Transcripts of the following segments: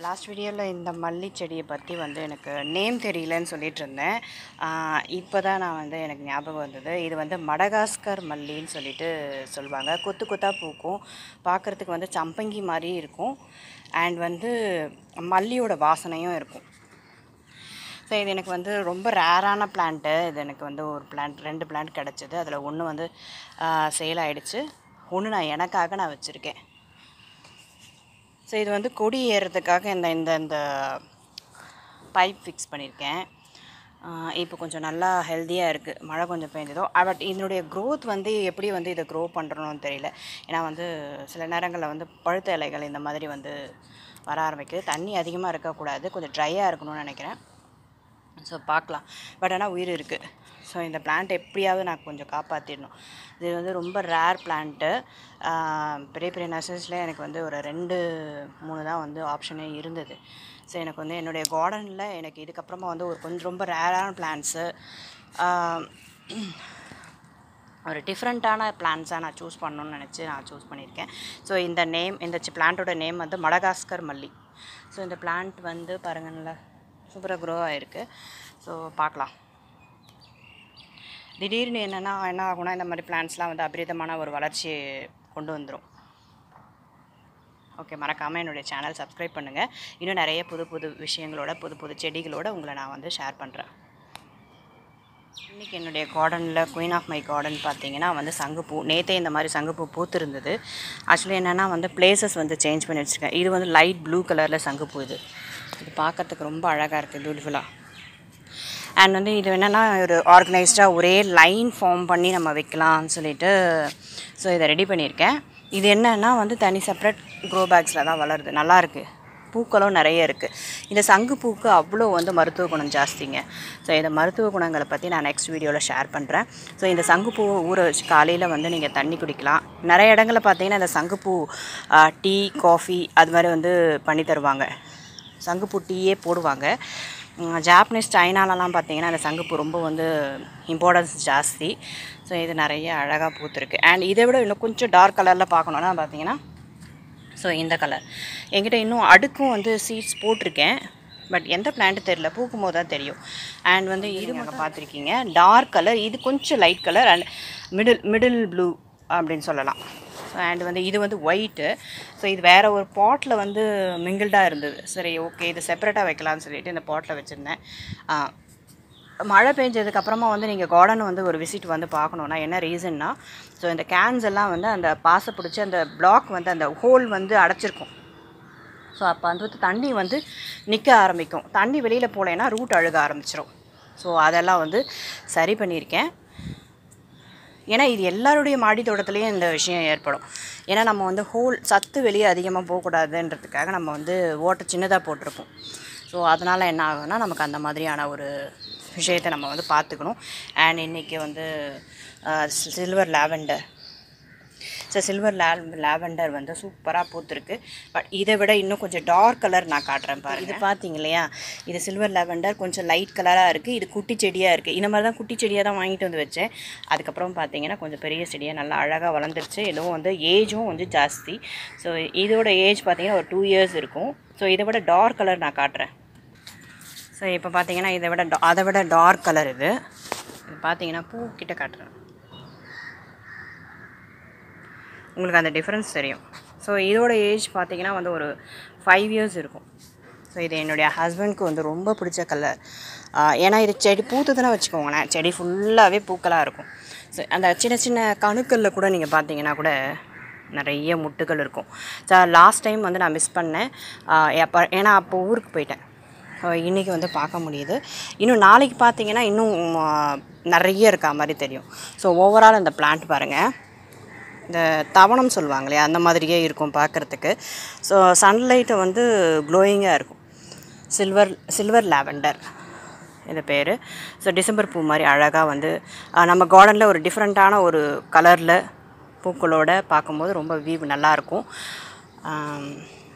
last வீடியோவில் இந்த மல்லி செடியை பற்றி வந்து எனக்கு நேம் தெரியலன்னு சொல்லிட்டு இருந்தேன் இப்போ தான் நான் வந்து எனக்கு ஞாபகம் வந்தது இது வந்து மடகாஸ்கர் மல்லின்னு சொல்லிட்டு சொல்லுவாங்க கொத்து கொத்தாக பூக்கும் பார்க்குறதுக்கு வந்து சம்பங்கி மாதிரி இருக்கும் அண்ட் வந்து மல்லியோட வாசனையும் இருக்கும் ஸோ இது எனக்கு வந்து ரொம்ப ரேரான பிளான்ட்டு இது எனக்கு வந்து ஒரு பிளான்ட் ரெண்டு பிளான்ட் கிடச்சிது அதில் ஒன்று வந்து சேல் ஆகிடுச்சு ஒன்று நான் எனக்காக நான் வச்சுருக்கேன் ஸோ இது வந்து கொடி ஏறுறதுக்காக இந்த இந்த இந்த பைப் ஃபிக்ஸ் பண்ணியிருக்கேன் இப்போ கொஞ்சம் நல்லா ஹெல்த்தியாக இருக்குது மழை கொஞ்சம் பெஞ்சதோ பட் இதனுடைய க்ரோத் வந்து எப்படி வந்து இதை க்ரோ பண்ணுறணும்னு தெரியல ஏன்னா வந்து சில நேரங்களில் வந்து பழுத்த இலைகள் இந்த மாதிரி வந்து வர ஆரம்பிக்குது தண்ணி அதிகமாக இருக்கக்கூடாது கொஞ்சம் ட்ரையாக இருக்கணும்னு நினைக்கிறேன் ஸோ பார்க்கலாம் பட் ஆனால் உயிர் இருக்குது ஸோ இந்த பிளான்ட் எப்படியாவது நான் கொஞ்சம் காப்பாற்றிடணும் இது வந்து ரொம்ப ரேர் பிளான்ட்டு பெரிய பெரிய நர்சரிஸில் எனக்கு வந்து ஒரு ரெண்டு மூணு தான் வந்து ஆப்ஷனே இருந்தது ஸோ எனக்கு வந்து என்னுடைய கார்டனில் எனக்கு இதுக்கப்புறமா வந்து ஒரு கொஞ்சம் ரொம்ப ரேரான பிளான்ட்ஸு ஒரு டிஃப்ரெண்ட்டான பிளான்ஸாக நான் சூஸ் பண்ணணும்னு நினச்சி நான் சூஸ் பண்ணியிருக்கேன் ஸோ இந்த நேம் இந்த பிளான்ட்டோட நேம் வந்து மடகாஸ்கர் மல்லி ஸோ இந்த பிளான்ட் வந்து பாருங்கள்ல சூப்பராக க்ரோ ஆகிருக்கு ஸோ பார்க்கலாம் திடீர்னு என்னென்னா என்ன ஆகும்னா இந்த மாதிரி பிளான்ஸ்லாம் வந்து அபரிதமான ஒரு வளர்ச்சியை கொண்டு வந்துடும் ஓகே மறக்காமல் என்னுடைய சேனல் சப்ஸ்கிரைப் பண்ணுங்கள் இன்னும் நிறைய புது புது விஷயங்களோட புது புது செடிகளோட உங்களை நான் வந்து ஷேர் பண்ணுறேன் இன்றைக்கி என்னுடைய கார்டனில் குயின் ஆஃப் மை கார்டன் பார்த்தீங்கன்னா வந்து சங்குப்பூ நேற்றே இந்த மாதிரி சங்குப்பூ பூத்திருந்தது ஆக்சுவலி என்னென்னா வந்து பிளேசஸ் வந்து சேஞ்ச் பண்ணி வச்சுருக்கேன் இது வந்து லைட் ப்ளூ கலரில் சங்குப்பூ இது இது பார்க்கறதுக்கு ரொம்ப அழகாக இருக்குது பியூட்டிஃபுல்லாக அண்ட் வந்து இது என்னென்னா ஒரு ஆர்கனைஸ்டாக ஒரே லைன் ஃபார்ம் பண்ணி நம்ம வைக்கலாம்னு சொல்லிட்டு ஸோ இதை ரெடி பண்ணியிருக்கேன் இது என்னன்னா வந்து தனி செப்பரேட் க்ரோ பேக்ஸில் தான் வளருது நல்லாயிருக்கு பூக்களும் நிறைய இருக்குது இந்த சங்கு பூக்கு அவ்வளோ வந்து மருத்துவ குணம் ஜாஸ்திங்க ஸோ இந்த மருத்துவ குணங்களை பற்றி நான் நெக்ஸ்ட் வீடியோவில் ஷேர் பண்ணுறேன் ஸோ இந்த சங்குப்பூவை ஊற வச்சு காலையில் வந்து நீங்கள் தண்ணி குடிக்கலாம் நிறைய இடங்களில் பார்த்தீங்கன்னா இந்த சங்குப்பூ டீ காஃபி அது மாதிரி வந்து பண்ணி தருவாங்க சங்குப்பூ டீயே போடுவாங்க ஜாப்பனீஸ் சைனாலலாம் பார்த்தீங்கன்னா அந்த சங்குப்பூ ரொம்ப வந்து இம்பார்ட்டன்ஸ் ஜாஸ்தி ஸோ இது நிறைய அழகாக பூத்துருக்கு அண்ட் இதை விட இன்னும் கொஞ்சம் டார்க் கலரில் பார்க்கணுன்னா பார்த்தீங்கன்னா ஸோ இந்த கலர் என்கிட்ட இன்னும் அடுக்கும் வந்து சீட்ஸ் போட்டிருக்கேன் பட் எந்த பிளான்ட்டு தெரில பூக்கும் போது தான் தெரியும் அண்ட் வந்து இது நாங்கள் பார்த்துருக்கீங்க டார்க் கலர் இது கொஞ்சம் light colour and middle middle blue அப்படின்னு சொல்லலாம் அண்ட் வந்து இது வந்து ஒயிட்டு ஸோ இது வேறு ஒரு பாட்டில் வந்து மிங்கிள்டாக இருந்தது சரி ஓகே இது செப்பரேட்டாக வைக்கலாம்னு சொல்லிட்டு இந்த பாட்டில் வச்சுருந்தேன் மழை பெஞ்சதுக்கப்புறமா வந்து நீங்கள் கார்டன் வந்து ஒரு விசிட் வந்து பார்க்கணுன்னா என்ன ரீசன்னா ஸோ இந்த கேன்ஸ் எல்லாம் வந்து அந்த பாசை பிடிச்சி அந்த பிளாக் வந்து அந்த ஹோல் வந்து அடைச்சிருக்கும் ஸோ அப்போ வந்து தண்ணி வந்து நிற்க ஆரம்பிக்கும் தண்ணி வெளியில் போகலைன்னா ரூட் அழுக ஆரம்பிச்சிடும் ஸோ அதெல்லாம் வந்து சரி பண்ணியிருக்கேன் ஏன்னா இது எல்லாருடைய மாடி தோட்டத்துலேயும் இந்த விஷயம் ஏற்படும் ஏன்னா நம்ம வந்து ஹோல் சத்து வெளியே அதிகமாக போகக்கூடாதுன்றதுக்காக நம்ம வந்து ஓட்டை சின்னதாக போட்டிருப்போம் ஸோ அதனால் என்ன ஆகும்னா நமக்கு அந்த மாதிரியான ஒரு விஷயத்தை நம்ம வந்து பார்த்துக்கணும் அண்ட் இன்றைக்கி வந்து சில்வர் லாவெண்டர் ஸோ சில்வர் லே லாவெண்டர் வந்து சூப்பராக பூத்துருக்கு பட் இதை விட இன்னும் கொஞ்சம் டார்க் கலர் நான் காட்டுறேன் பாருங்க இது பார்த்தீங்க இல்லையா இது சில்வர் லாவெண்டர் கொஞ்சம் லைட் கலராக இருக்குது இது குட்டி செடியாக இருக்குது இந்த மாதிரி தான் குட்டி செடியாக தான் வாங்கிட்டு வந்து வச்சேன் அதுக்கப்புறம் பார்த்தீங்கன்னா கொஞ்சம் பெரிய செடியாக நல்லா அழகாக வளர்ந்துருச்சு இதுவும் வந்து ஏஜும் வந்து ஜாஸ்தி ஸோ இதோட ஏஜ் பார்த்தீங்கன்னா ஒரு டூ இயர்ஸ் இருக்கும் ஸோ இதை விட டார்க் கலர் நான் காட்டுறேன் ஸோ இப்போ பார்த்தீங்கன்னா இதை விட டா- அதை விட டார்க் கலர் இது இது பார்த்தீங்கன்னா பூ கிட்ட காட்டுறேன் உங்களுக்கு அந்த டிஃப்ரென்ஸ் தெரியும் ஸோ இதோட ஏஜ் பார்த்தீங்கன்னா வந்து ஒரு ஃபைவ் இயர்ஸ் இருக்கும் ஸோ இது என்னுடைய ஹஸ்பண்ட்க்கு வந்து ரொம்ப பிடிச்ச கலர் ஏன்னா இது செடி பூத்துதுன்னா வச்சுக்கோங்களேன் செடி ஃபுல்லாகவே பூக்களாக இருக்கும் ஸோ அந்த சின்ன சின்ன கணுக்களில் கூட நீங்கள் பார்த்தீங்கன்னா கூட நிறைய முட்டுகள் இருக்கும் ஸோ லாஸ்ட் டைம் வந்து நான் மிஸ் பண்ணேன் ஆஹ் எப்போ ஏன்னா அப்போ ஊருக்கு போயிட்டேன் இன்றைக்கி வந்து பார்க்க முடியுது இன்னும் நாளைக்கு பார்த்தீங்கன்னா இன்னும் ஆ, நிறைய இருக்கா மாதிரி தெரியும் ஸோ ஓவரால் இந்த பிளான்ட் பாருங்கள் இந்த தவணம் சொல்லுவாங்க இல்லையா அந்த மாதிரியே இருக்கும் பார்க்குறதுக்கு ஸோ சன்லைட்டை வந்து க்ளோயிங்காக இருக்கும் சில்வர் சில்வர் லாவெண்டர் இது பேர் ஸோ டிசம்பர் பூ மாதிரி அழகாக வந்து ஆ, நம்ம கார்டனில் ஒரு டிஃப்ரெண்ட்டான ஒரு கலரில் பூக்களோட பார்க்கும்போது ரொம்ப வியூ நல்லாயிருக்கும்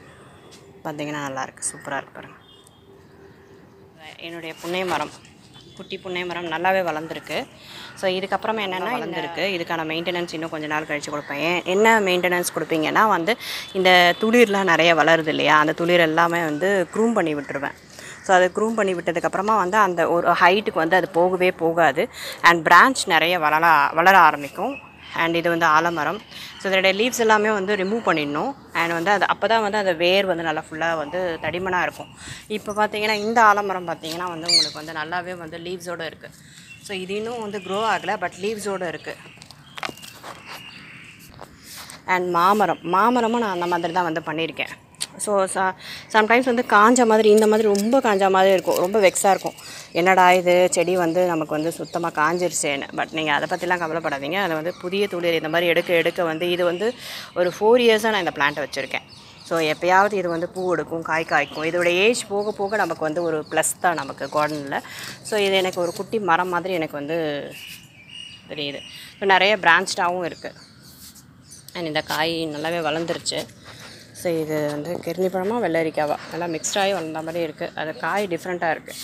பார்த்தீங்கன்னா நல்லாயிருக்கு சூப்பராக இருக்கு பாருங்கள் என்னுடைய புன்னை மரம் குட்டி புன்னை மரம் நல்லாவே வளர்ந்துருக்கு ஸோ இதுக்கப்புறமா என்னென்னா வளர்ந்துருக்கு இதுக்கான மெயின்டெனன்ஸ் இன்னும் கொஞ்ச நாள் கழித்து கொடுப்பேன் ஏன் என்ன மெயின்டெனன்ஸ் கொடுப்பீங்கன்னா வந்து இந்த துளிர்லாம் நிறைய வளருது இல்லையா அந்த துளிர் எல்லாமே வந்து க்ரூம் பண்ணி விட்டுருவேன் ஸோ அது க்ரூம் பண்ணி விட்டதுக்கப்புறமா வந்து அந்த ஒரு ஹைட்டுக்கு வந்து அது போகவே போகாது அண்ட் பிரான்ச் நிறைய வளர வளர ஆரம்பிக்கும் அண்ட் இது வந்து ஆலமரம் ஸோ இதோடைய லீவ்ஸ் எல்லாமே வந்து ரிமூவ் பண்ணிடணும் அண்ட் வந்து அது அப்போ தான் வந்து அந்த வேர் வந்து நல்லா ஃபுல்லாக வந்து தடிமனாக இருக்கும் இப்போ பார்த்தீங்கன்னா இந்த ஆலமரம் பார்த்தீங்கன்னா வந்து உங்களுக்கு வந்து நல்லாவே வந்து லீவ்ஸோடு இருக்குது ஸோ இது இன்னும் வந்து க்ரோ ஆகலை பட் லீவ்ஸோடு இருக்குது அண்ட் மாமரம் மாமரமும் நான் அந்த மாதிரி தான் வந்து பண்ணியிருக்கேன் ஸோ ச சம்டைம்ஸ் வந்து காஞ்ச மாதிரி இந்த மாதிரி ரொம்ப காஞ்ச மாதிரி இருக்கும் ரொம்ப வெக்ஸாக இருக்கும் என்னடா இது செடி வந்து நமக்கு வந்து சுத்தமாக காஞ்சிருச்சேன்னு பட் நீங்கள் அதை பற்றிலாம் கவலைப்படாதீங்க அதை வந்து புதிய துளிர் இந்த மாதிரி எடுக்க எடுக்க வந்து இது வந்து ஒரு ஃபோர் இயர்ஸாக நான் இந்த பிளான்ட்டை வச்சுருக்கேன் ஸோ எப்பயாவது இது வந்து பூ எடுக்கும் காய் காய்க்கும் இதோட ஏஜ் போக போக நமக்கு வந்து ஒரு ப்ளஸ் தான் நமக்கு கார்டனில் ஸோ இது எனக்கு ஒரு குட்டி மரம் மாதிரி எனக்கு வந்து தெரியுது இப்போ நிறைய பிரான்ச்டாகவும் இருக்குது அண்ட் இந்த காய் நல்லாவே வளர்ந்துருச்சு ஸோ இது வந்து கிருணி பழமா வெள்ளரிக்காவா நல்லா மிக்ஸ்டாகி வளர்ந்த மாதிரி இருக்குது அது காய் டிஃப்ரெண்ட்டாக இருக்குது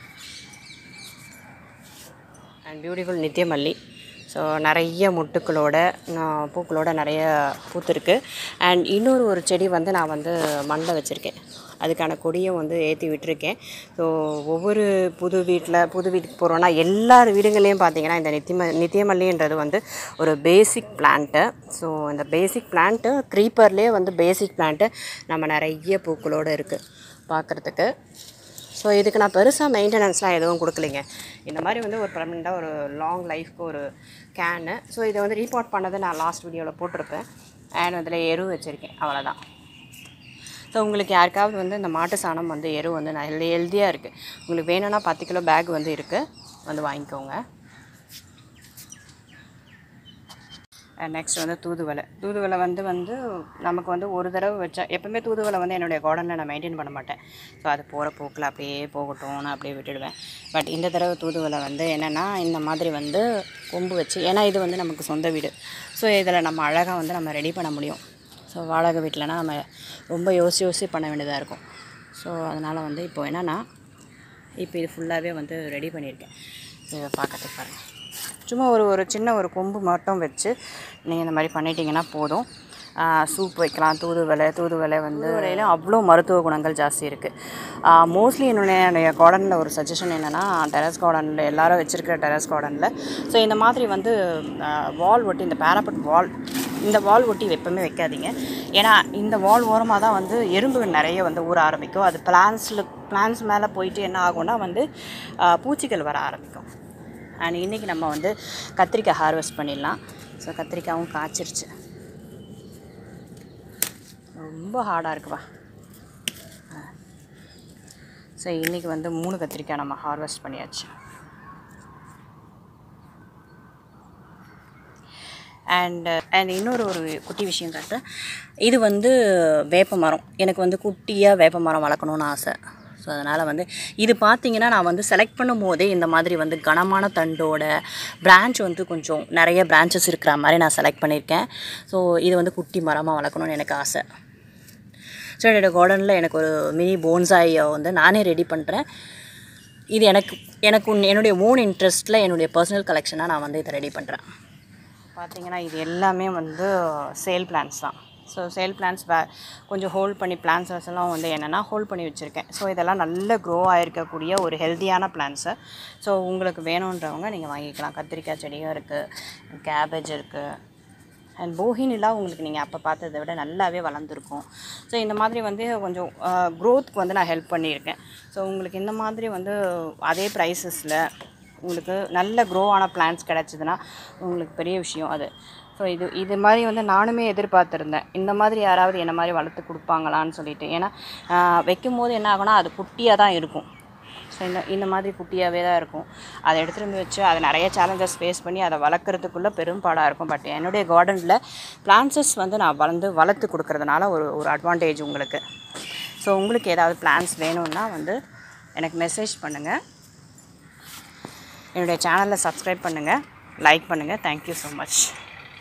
அண்ட் பியூட்டிஃபுல் நித்தியமல்லி ஸோ நிறைய முட்டுக்களோட நான் பூக்களோட நிறைய பூத்துருக்கு அண்ட் இன்னொரு ஒரு செடி வந்து நான் வந்து மண்ணில் வச்சுருக்கேன் அதுக்கான கொடியும் வந்து ஏற்றி விட்டுருக்கேன் ஸோ ஒவ்வொரு புது வீட்டில் புது வீட்டுக்கு போகிறோன்னா எல்லார் வீடுகள்லேயும் பார்த்தீங்கன்னா இந்த நித்தியம நித்தியமல்லின்றது வந்து ஒரு பேசிக் பிளான்ட்டு ஸோ இந்த பேசிக் பிளான்ட்டு க்ரீப்பர்லேயே வந்து பேசிக் பிளான்ட்டு நம்ம நிறைய பூக்களோடு இருக்குது பார்க்குறதுக்கு ஸோ இதுக்கு நான் பெருசாக மெயின்டெனன்ஸ்லாம் எதுவும் கொடுக்கலைங்க இந்த மாதிரி வந்து ஒரு பர்மனெண்ட்டாக ஒரு லாங் லைஃப்க்கு ஒரு கேனு ஸோ இதை வந்து ரீபார்ட் பண்ணதை நான் லாஸ்ட் வீடியோவில் போட்டிருப்பேன் அண்ட் அதில் எரு வச்சுருக்கேன் அவ்வளோதான் ஸோ உங்களுக்கு யாருக்காவது வந்து இந்த மாட்டு சாணம் வந்து எரு வந்து நல்ல ஹெல்த்தியாக இருக்குது உங்களுக்கு வேணும்னா பத்து கிலோ பேக் வந்து இருக்குது வந்து வாங்கிக்கோங்க நெக்ஸ்ட் வந்து தூதுவளை தூதுவளை வந்து வந்து நமக்கு வந்து ஒரு தடவை வச்சா எப்பவுமே தூதுவளை வந்து என்னுடைய கார்டனில் நான் மெயின்டைன் பண்ண மாட்டேன் ஸோ அது போகிற போக்கில் அப்படியே போகட்டும் நான் அப்படியே விட்டுடுவேன் பட் இந்த தடவை தூதுவளை வந்து என்னென்னா இந்த மாதிரி வந்து கொம்பு வச்சு ஏன்னா இது வந்து நமக்கு சொந்த வீடு ஸோ இதில் நம்ம அழகாக வந்து நம்ம ரெடி பண்ண முடியும் ஸோ வாடகை வீட்டிலனா நம்ம ரொம்ப யோசிச்சு யோசிச்சு பண்ண வேண்டியதாக இருக்கும் ஸோ அதனால் வந்து இப்போ என்னென்னா இப்போ இது ஃபுல்லாகவே வந்து ரெடி பண்ணியிருக்கேன் இதை பார்க்கறதுக்கு பாருங்கள் சும்மா ஒரு ஒரு சின்ன ஒரு கொம்பு மட்டும் வச்சு நீங்கள் இந்த மாதிரி பண்ணிட்டீங்கன்னா போதும் சூப் வைக்கலாம் தூதுவளை தூதுவளை வந்து வலையில் அவ்வளோ மருத்துவ குணங்கள் ஜாஸ்தி இருக்குது மோஸ்ட்லி என்னுடைய கார்டனில் ஒரு சஜஷன் என்னென்னா டெரஸ் கார்டனில் எல்லாரும் வச்சுருக்கிற டெரஸ் கார்டனில் ஸோ இந்த மாதிரி வந்து வால் ஒட்டி இந்த பேராபட் வால் இந்த வால் ஒட்டி எப்பவுமே வைக்காதீங்க ஏன்னா இந்த வால் ஓரமாக தான் வந்து எறும்புகள் நிறைய வந்து ஊற ஆரம்பிக்கும் அது பிளான்ஸில் பிளான்ஸ் மேலே போயிட்டு என்ன ஆகும்னா வந்து ஆ, பூச்சிகள் வர ஆரம்பிக்கும் அண்ட் இன்றைக்கி நம்ம வந்து கத்திரிக்காய் ஹார்வெஸ்ட் பண்ணிடலாம் ஸோ கத்திரிக்காயும் காய்ச்சிருச்சு ரொம்ப ஹார்டாக இருக்குப்பா ஸோ இன்றைக்கி வந்து மூணு கத்திரிக்காய் நம்ம ஹார்வெஸ்ட் பண்ணியாச்சு அண்ட் அண்ட் இன்னொரு ஒரு குட்டி விஷயம் காட்டுறேன் இது வந்து வேப்ப மரம் எனக்கு வந்து குட்டியாக வேப்ப மரம் வளர்க்கணுன்னு ஆசை ஸோ அதனால் வந்து இது பார்த்தீங்கன்னா நான் வந்து செலக்ட் பண்ணும் போதே இந்த மாதிரி வந்து கனமான தண்டோட பிரான்ச் வந்து கொஞ்சம் நிறைய பிரான்ச்சஸ் இருக்கிற மாதிரி நான் செலக்ட் பண்ணியிருக்கேன் ஸோ இது வந்து குட்டி மரமாக வளர்க்கணும்னு எனக்கு ஆசை ஸோ என்னோடய கார்டனில் எனக்கு ஒரு மினி போன்சாயை வந்து நானே ரெடி பண்ணுறேன் இது எனக்கு எனக்கு உன்- என்னுடைய ஓன் இன்ட்ரெஸ்ட்டில் என்னுடைய பர்சனல் கலெக்ஷனாக நான் வந்து இதை ரெடி பண்ணுறேன் பார்த்தீங்கன்னா இது எல்லாமே வந்து சேல் பிளான்ஸ் தான் ஸோ சேல் பிளான்ஸ் வே கொஞ்சம் ஹோல்ட் பண்ணி பிளான்ஸஸ் எல்லாம் வந்து என்னென்னா ஹோல்ட் பண்ணி வச்சுருக்கேன் ஸோ இதெல்லாம் நல்ல க்ரோ ஆகிருக்கக்கூடிய ஒரு ஹெல்த்தியான பிளான்ஸு ஸோ உங்களுக்கு வேணுன்றவங்க நீங்கள் வாங்கிக்கலாம் கத்திரிக்காய் செடியும் இருக்குது கேபேஜ் இருக்குது அண்ட் போகினிலாம் உங்களுக்கு நீங்கள் அப்போ பார்த்ததை விட நல்லாவே வளர்ந்துருக்கும் ஸோ இந்த மாதிரி வந்து கொஞ்சம் க்ரோத்துக்கு வந்து நான் ஹெல்ப் பண்ணியிருக்கேன் ஸோ உங்களுக்கு இந்த மாதிரி வந்து அதே ப்ரைஸஸில் உங்களுக்கு நல்ல க்ரோ ஆன பிளான்ஸ் கிடச்சிதுன்னா உங்களுக்கு பெரிய விஷயம் அது ஸோ இது இது மாதிரி வந்து நானுமே எதிர்பார்த்துருந்தேன் இந்த மாதிரி யாராவது என்ன மாதிரி வளர்த்து கொடுப்பாங்களான்னு சொல்லிட்டு ஏன்னா ஆஹ் வைக்கும் போது என்ன ஆகும்னா அது குட்டியாக தான் இருக்கும் ஸோ இந்த இந்த மாதிரி குட்டியாகவே தான் இருக்கும் அதை எடுத்துகிட்டு வந்து வச்சு அதை நிறைய சேலஞ்சஸ் ஃபேஸ் பண்ணி அதை வளர்க்குறதுக்குள்ளே பெரும்பாடாக இருக்கும் பட் என்னுடைய கார்டனில் பிளான்சஸ் வந்து நான் வளர்ந்து வளர்த்து கொடுக்கறதுனால ஒரு ஒரு அட்வான்டேஜ் உங்களுக்கு ஸோ உங்களுக்கு ஏதாவது பிளான்ஸ் வேணும்னா வந்து எனக்கு மெசேஜ் பண்ணுங்கள் என்னுடைய சேனலில் சப்ஸ்கிரைப் பண்ணுங்கள் லைக் பண்ணுங்கள் தேங்க்யூ ஸோ மச்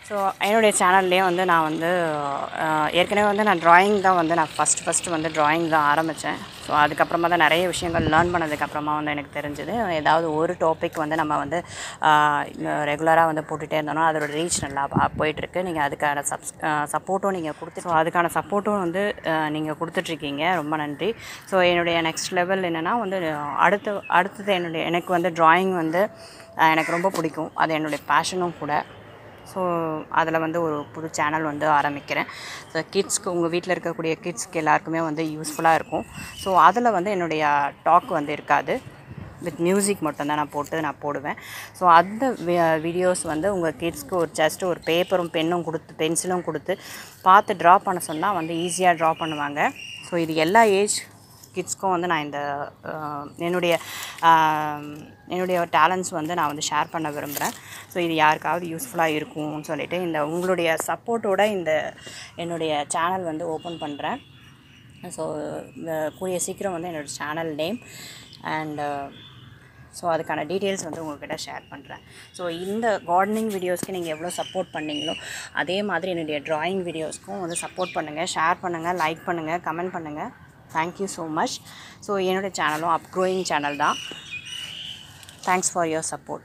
ஸோ என்னுடைய சேனல்லேயே வந்து நான் வந்து அஹ், ஏற்கனவே வந்து நான் ட்ராயிங் தான் வந்து நான் ஃபஸ்ட்டு ஃபஸ்ட்டு வந்து ட்ராயிங் தான் ஆரம்பித்தேன் ஸோ அதுக்கப்புறமா தான் நிறைய விஷயங்கள் லேர்ன் பண்ணதுக்கப்புறமா வந்து எனக்கு தெரிஞ்சது ஏதாவது ஒரு டாபிக் வந்து நம்ம வந்து ரெகுலராக வந்து போட்டுகிட்டே இருந்தோம்னா அதோட ரீச் நல்லா பா- போயிட்டுருக்கு நீங்கள் அதுக்கான சப்ஸ் சப்போர்ட்டும் நீங்கள் கொடுத்து ஸோ அதுக்கான சப்போர்ட்டும் வந்து நீங்கள் கொடுத்துட்ருக்கீங்க ரொம்ப நன்றி ஸோ என்னுடைய நெக்ஸ்ட் லெவல் என்னென்னா வந்து அடுத்து அடுத்தது என்னுடைய எனக்கு வந்து ட்ராயிங் வந்து அஹ், எனக்கு ரொம்ப பிடிக்கும் அது என்னுடைய பேஷனும் கூட ஸோ அதில் வந்து ஒரு புது சேனல் வந்து ஆரம்பிக்கிறேன் ஸோ கிட்ஸ்க்கு உங்கள் வீட்டில் இருக்கக்கூடிய கிட்ஸ்க்கு எல்லாருக்குமே வந்து யூஸ்ஃபுல்லாக இருக்கும் ஸோ அதில் வந்து என்னுடைய டாக் வந்து இருக்காது வித் மியூசிக் மட்டும்தான் நான் போட்டு நான் போடுவேன் ஸோ அந்த வீடியோஸ் வந்து உங்கள் கிட்ஸ்க்கு ஒரு ஜஸ்ட் ஒரு பேப்பரும் பென்னும் கொடுத்து பென்சிலும் கொடுத்து பார்த்து ட்ரா பண்ண சொன்னால் வந்து ஈஸியாக ட்ரா பண்ணுவாங்க ஸோ இது எல்லா ஏஜ் கிட்ஸ்க்கும் வந்து நான் இந்த அஹ், என்னுடைய ஆஹ், என்னுடைய டேலண்ட்ஸ் வந்து நான் வந்து ஷேர் பண்ண விரும்புகிறேன் ஸோ இது யாருக்காவது யூஸ்ஃபுல்லாக இருக்கும்னு சொல்லிட்டு இந்த உங்களுடைய சப்போர்ட்டோட இந்த என்னுடைய சேனல் வந்து ஓப்பன் பண்ணுறேன் ஸோ கூடிய சீக்கிரம் வந்து என்னோடய சேனல் நேம் அண்ட் ஸோ அதுக்கான டீட்டெயில்ஸ் வந்து உங்கள்கிட்ட ஷேர் பண்ணுறேன் ஸோ இந்த கார்டனிங் வீடியோஸ்க்கு நீங்கள் எவ்வளோ சப்போர்ட் பண்ணீங்களோ அதே மாதிரி என்னுடைய ட்ராயிங் வீடியோஸ்க்கும் வந்து சப்போர்ட் பண்ணுங்கள் ஷேர் பண்ணுங்கள் லைக் பண்ணுங்கள் கமெண்ட் பண்ணுங்கள் தேங்க்யூ ஸோ மச் ஸோ என்னோடய சேனலும் அப் க்ரோயிங் சேனல் தான் thanks for your support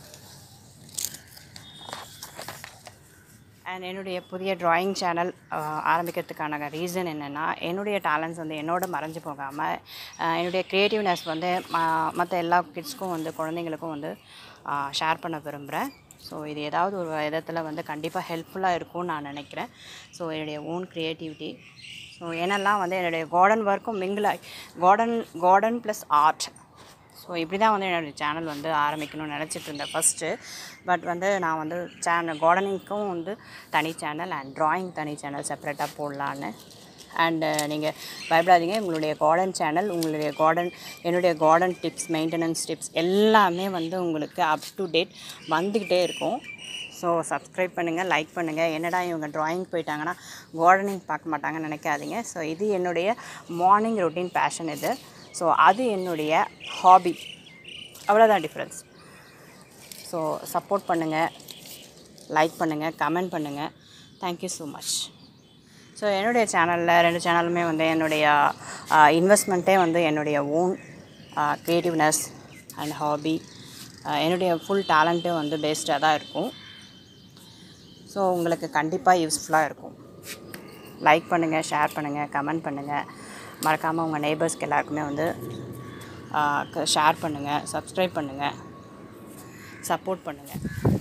and என்னுடைய புதிய ட்ராயிங் சேனல் ஆரம்பிக்கிறதுக்கான ரீசன் என்னென்னா என்னுடைய டேலண்ட்ஸ் வந்து என்னோட மறைஞ்சு போகாமல் என்னுடைய க்ரியேட்டிவ்னஸ் வந்து மற்ற எல்லா கிட்ஸ்க்கும் வந்து குழந்தைங்களுக்கும் வந்து ஷேர் பண்ண விரும்புகிறேன் ஸோ இது ஏதாவது ஒரு விதத்தில் வந்து கண்டிப்பாக ஹெல்ப்ஃபுல்லாக இருக்கும்னு நான் நினைக்கிறேன் ஸோ என்னுடைய ஓன் க்ரியேட்டிவிட்டி ஸோ என்னெல்லாம் வந்து என்னுடைய கார்டன் ஒர்க்கும் மிங்கிளாய் garden garden plus art so இப்படி தான் வந்து என்னோடய சேனல் வந்து ஆரம்பிக்கணும்னு நினச்சிட்டு இருந்தேன் ஃபஸ்ட்டு பட் வந்து நான் வந்து சேனல் கார்டனிங்க்கும் வந்து தனி சேனல் அண்ட் ட்ராயிங் தனி சேனல் செப்பரேட்டாக போடலான்னு அண்டு நீங்கள் பயப்படாதீங்க உங்களுடைய கார்டன் சேனல் உங்களுடைய கார்டன் என்னுடைய கார்டன் டிப்ஸ் மெயின்டெனன்ஸ் டிப்ஸ் எல்லாமே வந்து உங்களுக்கு அப் டு டேட் வந்துக்கிட்டே இருக்கும் ஸோ சப்ஸ்கிரைப் பண்ணுங்கள் லைக் பண்ணுங்கள் என்னடா இவங்க ட்ராயிங் போயிட்டாங்கன்னா கார்டனிங் பார்க்க மாட்டாங்கன்னு நினைக்காதீங்க ஸோ இது என்னுடைய மார்னிங் ரொட்டீன் பேஷன் இது ஸோ அது என்னுடைய ஹாபி அவ்வளோதான் டிஃப்ரென்ஸ் ஸோ சப்போர்ட் பண்ணுங்கள் லைக் பண்ணுங்கள் கமெண்ட் பண்ணுங்கள் தேங்க்யூ ஸோ மச் ஸோ என்னுடைய சேனலில் ரெண்டு சேனலுமே வந்து என்னுடைய இன்வெஸ்ட்மெண்ட்டே வந்து என்னுடைய ஓன் க்ரியேட்டிவ்னஸ் அண்ட் ஹாபி என்னுடைய ஃபுல் டேலண்ட்டும் வந்து பேஸ்டாக தான் இருக்கும் ஸோ உங்களுக்கு கண்டிப்பாக யூஸ்ஃபுல்லாக இருக்கும் லைக் பண்ணுங்கள் ஷேர் பண்ணுங்கள் கமெண்ட் பண்ணுங்கள் மறக்காமல் உங்கள் நெய்பர்ஸ்க்கு எல்லாருக்குமே வந்து ஷேர் பண்ணுங்கள் சப்ஸ்கிரைப் பண்ணுங்கள் சப்போர்ட் பண்ணுங்கள்